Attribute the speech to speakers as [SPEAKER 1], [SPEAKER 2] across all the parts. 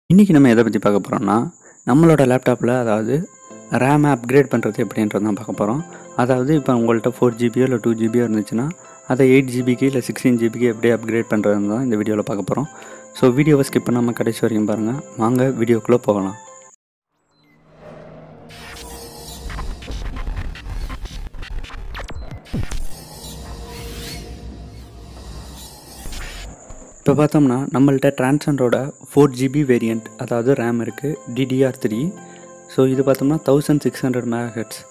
[SPEAKER 1] இன்றைக்கி நம்ம எதை பற்றி பார்க்க போகிறோம்னா நம்மளோட லேப்டாப்பில் அதாவது ரேமை அப்கிரேட் பண்ணுறது எப்படின்றது தான் பார்க்க போகிறோம் அதாவது இப்போ உங்கள்கிட்ட ஃபோர் ஜிபியோ இல்லை டூ ஜிபியோ இருந்துச்சுன்னா அதை எயிட் ஜிபிக்கு இல்லை சிக்ஸ்டீன் ஜிபிக்கு எப்படி அப்கிரேட் பண்ணுறதுன்னு தான் இந்த வீடியோவில் பார்க்க போகிறோம் ஸோ வீடியோவை ஸ்கிப் பண்ணாமல் கடைசி வரைக்கும் பாருங்கள் வாங்க வீடியோக்குள்ளே போகலாம் இப்போ பார்த்தோம்னா நம்மள்ட்ட டிரான்சண்டோட ஃபோர் ஜிபி வேரியண்ட் அதாவது ரேம் இருக்குது டிடிஆர் த்ரீ ஸோ இது பார்த்தோம்னா thousand six hundred megahertz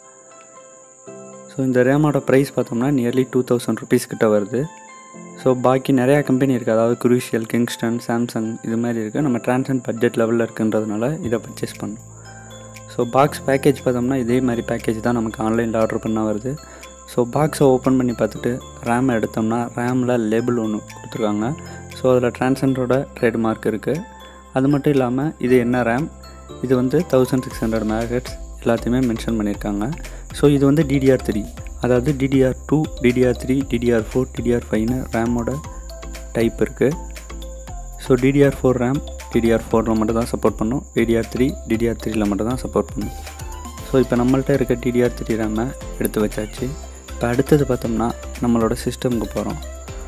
[SPEAKER 1] so இந்த ரேமோட ப்ரைஸ் பார்த்தோம்னா நியர்லி டூ தௌசண்ட் ருபீஸ் கிட்ட வருது ஸோ பாக்கி நிறையா கம்பெனி இருக்குது அதாவது குரூஷியல் கிங்ஸ்டன் சாம்சங் இது மாதிரி இருக்குது நம்ம டிரான்சன் பட்ஜெட் லெவலில் இருக்குன்றதுனால இதை பர்ச்சேஸ் பண்ணோம் ஸோ பாக்ஸ் பேக்கேஜ் பார்த்தோம்னா இதே மாதிரி பேக்கேஜ் தான் நமக்கு ஆன்லைனில் ஆர்டர் பண்ண வருது ஸோ பாக்ஸை ஓப்பன் பண்ணி பார்த்துட்டு ரேமை எடுத்தோம்னா ரேமில் லேபிள் ஒன்று கொடுத்துருக்காங்க ஸோ அதில் டிரான்சண்டரோட ட்ரேட்மார்க் இருக்குது அது மட்டும் இல்லாமல் இது என்ன ரேம் இது வந்து தௌசண்ட் சிக்ஸ் ஹண்ட்ரட் மேகட்ஸ் எல்லாத்தையுமே மென்ஷன் பண்ணியிருக்காங்க ஸோ இது வந்து டிடிஆர் த்ரீ அதாவது DDR two DDR three DDR four DDR ஃபைவ்னு ரேமோட டைப் இருக்குது so DDR four RAM DDR ஃபோரில் மட்டும் தான் சப்போர்ட் பண்ணும் டிடிஆர் த்ரீ டிடிஆர் த்ரீயில் மட்டும் தான் சப்போர்ட் பண்ணும் ஸோ இப்போ நம்மள்ட்ட இருக்க டிடிஆர் த்ரீ ரேமை எடுத்து வச்சாச்சு இப்போ அடுத்தது பார்த்தோம்னா நம்மளோட சிஸ்டமுக்கு போகிறோம்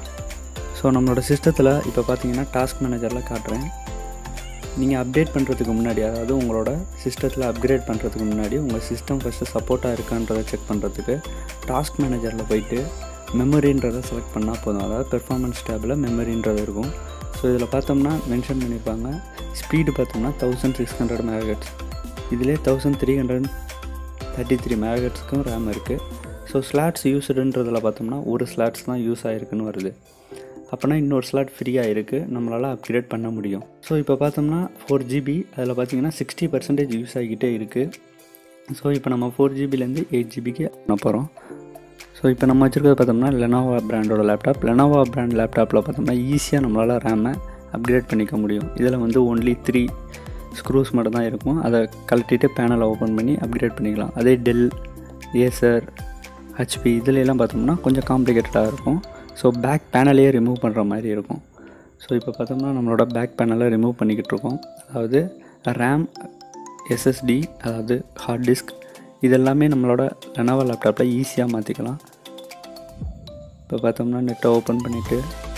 [SPEAKER 1] ஸோ நம்மளோட சிஸ்டத்தில் இப்போ பார்த்தீங்கன்னா டாஸ்க் மேனேஜரில் காட்டுறேன் நீங்கள் அப்டேட் பண்ணுறதுக்கு முன்னாடி அதாவது உங்களோட சிஸ்டத்தில் அப்கிரேட் பண்ணுறதுக்கு முன்னாடி உங்கள் சிஸ்டம் ஃபஸ்ட்டு சப்போர்ட்டாக இருக்கான்றதை செக் பண்ணுறதுக்கு டாஸ்க் மேனேஜரில் போயிட்டு மெமரின்றதை செலக்ட் பண்ணால் போதும் அதாவது பெர்ஃபார்மன்ஸ் டேபில் மெமரின்றது இருக்கும் ஸோ இதில் பார்த்தோம்னா மென்ஷன் பண்ணியிருப்பாங்க ஸ்பீடு பார்த்தோம்னா தௌசண்ட் சிக்ஸ் ஹண்ட்ரட் மேகட்ஸ் இதிலே thousand three hundred thirty three மேகட்ஸ்க்கும் ரேம் இருக்குது ஸோ ஸ்லாட்ஸ் யூஸ்டுன்றதில் பார்த்தோம்னா ஒரு ஸ்லாட்ஸ் தான் யூஸ் ஆகிருக்குன்னு வருது அப்போனா இன்னொரு ஸ்லாட் ஃப்ரீயாக இருக்குது நம்மளால் அப்கிரேட் பண்ண முடியும் ஸோ இப்போ பார்த்தோம்னா ஃபோர் ஜிபி அதில் பார்த்தீங்கன்னா சிக்ஸ்டி பர்சன்டேஜ் யூஸ் ஆகிக்கிட்டே இருக்குது ஸோ இப்போ நம்ம ஃபோர் ஜிபிலேருந்து எயிட் ஜிபிக்கு பண்ண போகிறோம் ஸோ இப்போ நம்ம வச்சுருக்கிறது பார்த்தோம்னா லெனோவா பிராண்டோட லேப்டாப் லெனோவா பிராண்ட் லேப்டாப்பில் பார்த்தோம்னா ஈஸியாக நம்மளால் ரேமை அப்கிரேட் பண்ணிக்க முடியும் இதில் வந்து ஒன்லி த்ரீ ஸ்க்ரூஸ் மட்டும் தான் இருக்கும் அதை கழட்டிட்டு பேனலை ஓப்பன் பண்ணி அப்கிரேட் பண்ணிக்கலாம் அதே டெல் ஏசர் ஹெச்பி இதுல எல்லாம் பார்த்தோம்னா கொஞ்சம் காம்ப்ளிகேட்டடாக இருக்கும் ஸோ பேக் பேனலையே ரிமூவ் பண்ணுற மாதிரி இருக்கும் ஸோ இப்போ பார்த்தோம்னா நம்மளோட பேக் பேனலை ரிமூவ் பண்ணிக்கிட்டு இருக்கோம் அதாவது ரேம் எஸ்எஸ்டி அதாவது ஹார்ட் டிஸ்க் இதெல்லாமே நம்மளோட லெனோவா லேப்டாப்பில் ஈஸியாக மாற்றிக்கலாம் இப்போ பார்த்தோம்னா நெட்டை ஓப்பன் பண்ணிவிட்டு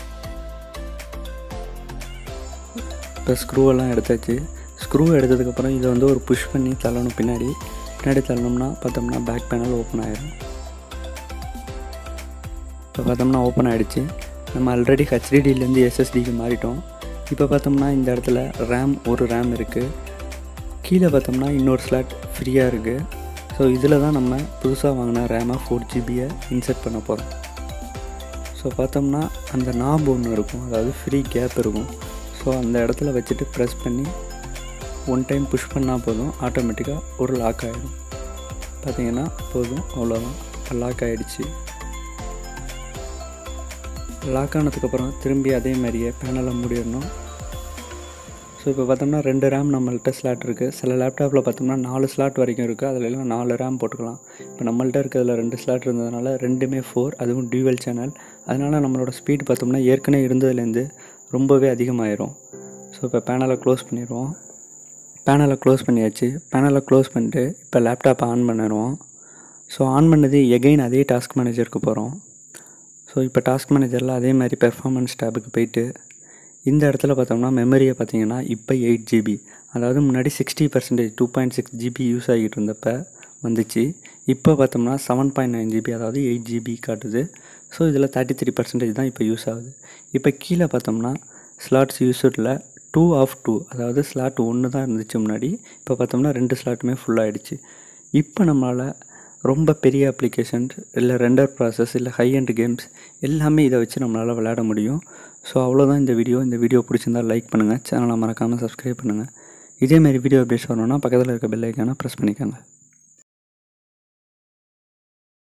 [SPEAKER 1] இப்போ ஸ்க்ரூவெல்லாம் எடுத்தாச்சு ஸ்க்ரூ எடுத்ததுக்கப்புறம் இதை வந்து ஒரு புஷ் பண்ணி தள்ளணும் பின்னாடி பின்னாடி தள்ளணும்னா பார்த்தோம்னா பேக் பேனல் ஓப்பன் ஆயிடும் இப்போ பார்த்தோம்னா ஓப்பன் ஆகிடுச்சு நம்ம ஆல்ரெடி ஹெச்டிடிலேருந்து எஸ்எஸ்டிக்கு மாறிட்டோம் இப்போ பார்த்தோம்னா இந்த இடத்துல ரேம் ஒரு ரேம் இருக்குது கீழே பார்த்தோம்னா இன்னொரு ஸ்லாட் ஃப்ரீயாக இருக்குது ஸோ இதில் தான் நம்ம புதுசாக வாங்கின ரேமை ஃபோர் ஜிபியை இன்செர்ட் பண்ண போகிறோம் ஸோ பார்த்தோம்னா அந்த நாப் ஒன்று இருக்கும் அதாவது ஃப்ரீ கேப் இருக்கும் ஸோ அந்த இடத்துல வச்சுட்டு ப்ரெஸ் பண்ணி ஒன் டைம் புஷ் பண்ணால் போதும் ஆட்டோமேட்டிக்காக ஒரு லாக் ஆகிடும் பார்த்தீங்கன்னா போதும் அவ்வளோதான் லாக் ஆகிடுச்சு லாக் ஆனதுக்கப்புறம் திரும்பி அதே மாதிரியே பேனலை மூடிடணும் ஸோ இப்போ பார்த்தோம்னா ரெண்டு ரேம் நம்மள்ட்ட ஸ்லாட் இருக்குது சில லேப்டாப்பில் பார்த்தோம்னா நாலு ஸ்லாட் வரைக்கும் இருக்குது அதில் எல்லாம் நாலு ரேம் போட்டுக்கலாம் இப்போ நம்மள்ட்ட இருக்கிறதுல ரெண்டு ஸ்லாட் இருந்ததுனால ரெண்டுமே ஃபோர் அதுவும் டியூவல் சேனல் அதனால் நம்மளோட ஸ்பீட் பார்த்தோம்னா ஏற்கனவே இருந்ததுலேருந்து ரொம்பவே அதிகமாயிரும் ஸோ இப்போ பேனலை க்ளோஸ் பண்ணிடுவோம் பேனலை க்ளோஸ் பண்ணியாச்சு பேனலை க்ளோஸ் பண்ணிட்டு இப்போ லேப்டாப்பை ஆன் பண்ணிடுவோம் ஸோ ஆன் பண்ணது எகெயின் அதே டாஸ்க் மேனேஜருக்கு போகிறோம் ஸோ இப்போ டாஸ்க் மேனேஜரில் அதே மாதிரி பெர்ஃபார்மன்ஸ் டேபுக்கு போயிட்டு இந்த இடத்துல பார்த்தோம்னா மெமரியை பார்த்தீங்கன்னா இப்போ எயிட் ஜிபி அதாவது முன்னாடி sixty percentage two point six GB use ஆகிட்டு இருந்தப்ப வந்துச்சு இப்போ பார்த்தோம்னா செவன் பாயிண்ட் நைன் ஜிபி அதாவது எயிட் ஜிபி காட்டுது ஸோ இதில் தேர்ட்டி த்ரீ பர்சன்டேஜ் தான் இப்போ யூஸ் ஆகுது இப்போ கீழே பார்த்தோம்னா ஸ்லாட்ஸ் யூஸ்டில் டூ ஆஃப் டூ அதாவது ஸ்லாட் ஒன்று தான் இருந்துச்சு முன்னாடி இப்போ பார்த்தோம்னா ரெண்டு ஸ்லாட்டுமே ஃபுல்லாகிடுச்சு இப்போ நம்மளால் ரொம்ப பெரிய அப்ளிகேஷன்ஸ் இல்லை ரெண்டர் ப்ராசஸ் இல்லை ஹை அண்ட் கேம்ஸ் எல்லாமே இதை வச்சு நம்மளால் விளையாட முடியும் ஸோ அவ்வளோதான் இந்த வீடியோ இந்த வீடியோ பிடிச்சிருந்தால் லைக் பண்ணுங்கள் சேனலை மறக்காமல் சப்ஸ்கிரைப் பண்ணுங்கள் இதேமாரி வீடியோ அப்டேட்ஸ் வரணும்னா பக்கத்தில் இருக்க பெல் ஐக்கானை ப்ரெஸ் பண்ணிக்கோங்க